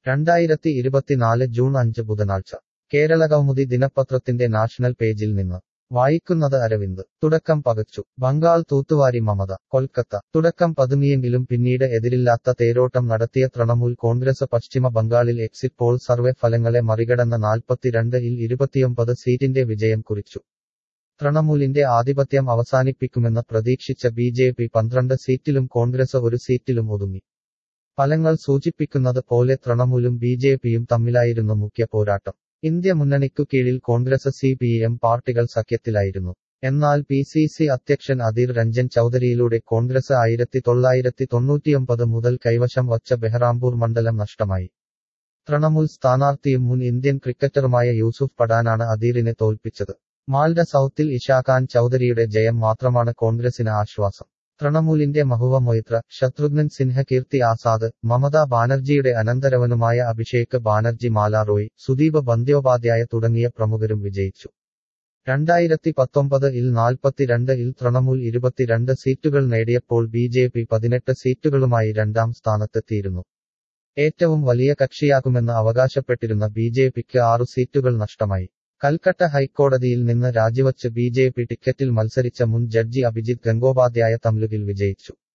രണ്ടായിരത്തി ഇരുപത്തിനാല് ജൂൺ അഞ്ച് ബുധനാഴ്ച കേരള കൗമുദി ദിനപത്രത്തിന്റെ നാഷണൽ പേജിൽ നിന്ന് വായിക്കുന്നത് അരവിന്ദ് തുടക്കം പകച്ചു ബംഗാൾ തൂത്തുവാരി മമത കൊൽക്കത്ത തുടക്കം പതുങ്ങിയെങ്കിലും പിന്നീട് എതിരില്ലാത്ത തേരോട്ടം നടത്തിയ തൃണമൂൽ കോൺഗ്രസ് പശ്ചിമ ബംഗാളിൽ എക്സിറ്റ് പോൾ സർവേ ഫലങ്ങളെ മറികടന്ന നാൽപ്പത്തിരണ്ട് ഇൽ ഇരുപത്തിയൊമ്പത് സീറ്റിന്റെ വിജയം കുറിച്ചു തൃണമൂലിന്റെ ആധിപത്യം അവസാനിപ്പിക്കുമെന്ന് പ്രതീക്ഷിച്ച ബി ജെ പി പന്ത്രണ്ട് സീറ്റിലും കോൺഗ്രസ് ഒരു സീറ്റിലും ഒതുങ്ങി ഫലങ്ങൾ സൂചിപ്പിക്കുന്നത് പോലെ തൃണമൂലും ബി ജെ പിയും തമ്മിലായിരുന്നു മുഖ്യ പോരാട്ടം ഇന്ത്യ മുന്നണിക്കു കീഴിൽ കോൺഗ്രസ് സി പി എം പാർട്ടികൾ സഖ്യത്തിലായിരുന്നു എന്നാൽ പി സി സി അധ്യക്ഷൻ അധീർ രഞ്ജൻ ചൌധരിയിലൂടെ കോൺഗ്രസ് ആയിരത്തി തൊള്ളായിരത്തി തൊണ്ണൂറ്റിയൊമ്പത് മുതൽ കൈവശം വച്ച ബെഹ്റാംപൂർ മണ്ഡലം നഷ്ടമായി തൃണമൂൽ സ്ഥാനാർത്ഥിയും മുൻ ഇന്ത്യൻ ക്രിക്കറ്ററുമായ യൂസുഫ് പഠാനാണ് അധീറിനെ തോൽപ്പിച്ചത് മാൽഡ സൗത്തിൽ ഇഷാഖാൻ ചൌധരിയുടെ ജയം മാത്രമാണ് കോൺഗ്രസിന് ആശ്വാസം തൃണമൂലിന്റെ മഹുവ മൊയ്ത്ര ശത്രുഘ്നൻ സിൻഹ കീർത്തി ആസാദ് മമതാ ബാനർജിയുടെ അനന്തരവനുമായ അഭിഷേക് ബാനർജി മാല റോയ് സുദീപ് ബന്ദ്യോപാധ്യായ തുടങ്ങിയ പ്രമുഖരും വിജയിച്ചു രണ്ടായിരത്തി പത്തൊമ്പത് ഇൽ നാൽപ്പത്തിരണ്ട് ഇൽ തൃണമൂൽ ഇരുപത്തിരണ്ട് സീറ്റുകൾ നേടിയപ്പോൾ ബി ജെ പി പതിനെട്ട് സീറ്റുകളുമായി രണ്ടാം സ്ഥാനത്തെത്തിയിരുന്നു ഏറ്റവും വലിയ കക്ഷിയാകുമെന്ന് അവകാശപ്പെട്ടിരുന്ന ബി ജെ പിക്ക് ആറു സീറ്റുകൾ നഷ്ടമായി കൽക്കട്ട ഹൈക്കോടതിയിൽ നിന്ന് രാജിവച്ച് ബി ജെ പി ടിക്കറ്റിൽ മത്സരിച്ച മുൻ ജഡ്ജി അഭിജിത് ഗംഗോപാധ്യായ തംലുകിൽ വിജയിച്ചു